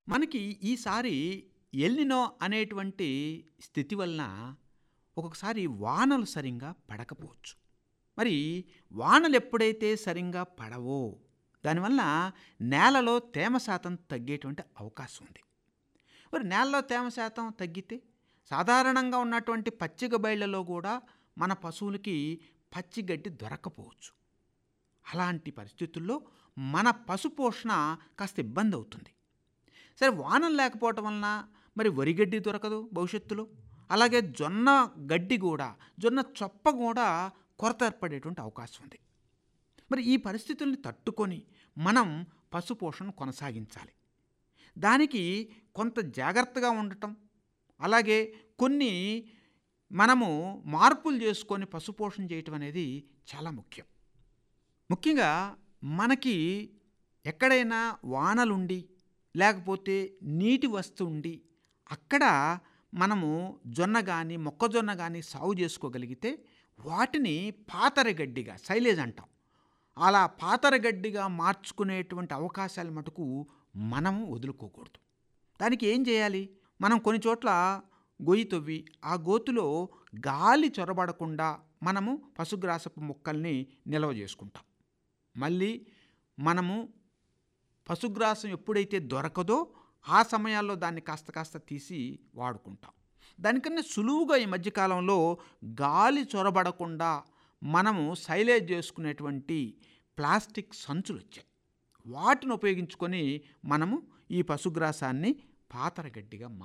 మనకి ఈసారి ఎల్నినో అనేటువంటి స్థితి వలన ఒక్కొక్కసారి వానలు సరిగ్గా పడకపోవచ్చు మరి వానలు ఎప్పుడైతే సరిగ్గా పడవో దానివల్ల నేలలో తేమ శాతం తగ్గేటువంటి అవకాశం ఉంది మరి నేలలో తేమ శాతం తగ్గితే సాధారణంగా ఉన్నటువంటి పచ్చిక బయళ్ళలో కూడా మన పశువులకి పచ్చి గడ్డి దొరకపోవచ్చు అలాంటి పరిస్థితుల్లో మన పశు పోషణ కాస్త ఇబ్బంది అవుతుంది సరే వానలు లేకపోవటం వలన మరి వరిగడ్డి దొరకదు భవిష్యత్తులో అలాగే జొన్న గడ్డి కూడా జొన్న చొప్ప కూడా కొరత ఏర్పడేటువంటి అవకాశం ఉంది మరి ఈ పరిస్థితుల్ని తట్టుకొని మనం పశు పోషణ కొనసాగించాలి దానికి కొంత జాగ్రత్తగా ఉండటం అలాగే కొన్ని మనము మార్పులు చేసుకొని పశుపోషణ చేయటం అనేది చాలా ముఖ్యం ముఖ్యంగా మనకి ఎక్కడైనా వానలుండి లేకపోతే నీటి వస్తు ఉండి అక్కడ మనము జొన్న కానీ మొక్కజొన్న కానీ సాగు చేసుకోగలిగితే వాటిని పాతరగడ్డిగా సైలేజ్ అంటాం అలా పాతరగడ్డిగా మార్చుకునేటువంటి అవకాశాలు మటుకు మనము వదులుకోకూడదు దానికి ఏం చేయాలి మనం కొన్ని చోట్ల గొయ్యి తవ్వి ఆ గోతులో గాలి చొరబడకుండా మనము పశుగ్రాసపు మొక్కల్ని నిల్వ చేసుకుంటాం మళ్ళీ మనము పశుగ్రాసం ఎప్పుడైతే దొరకదో ఆ సమయాల్లో దాన్ని కాస్త కాస్త తీసి వాడుకుంటాం దానికన్నా సులువుగా ఈ మధ్యకాలంలో గాలి చొరబడకుండా మనము సైలేజ్ చేసుకునేటువంటి ప్లాస్టిక్ సంచులు వచ్చాయి వాటిని ఉపయోగించుకొని మనము ఈ పశుగ్రాసాన్ని పాతరగడ్డిగా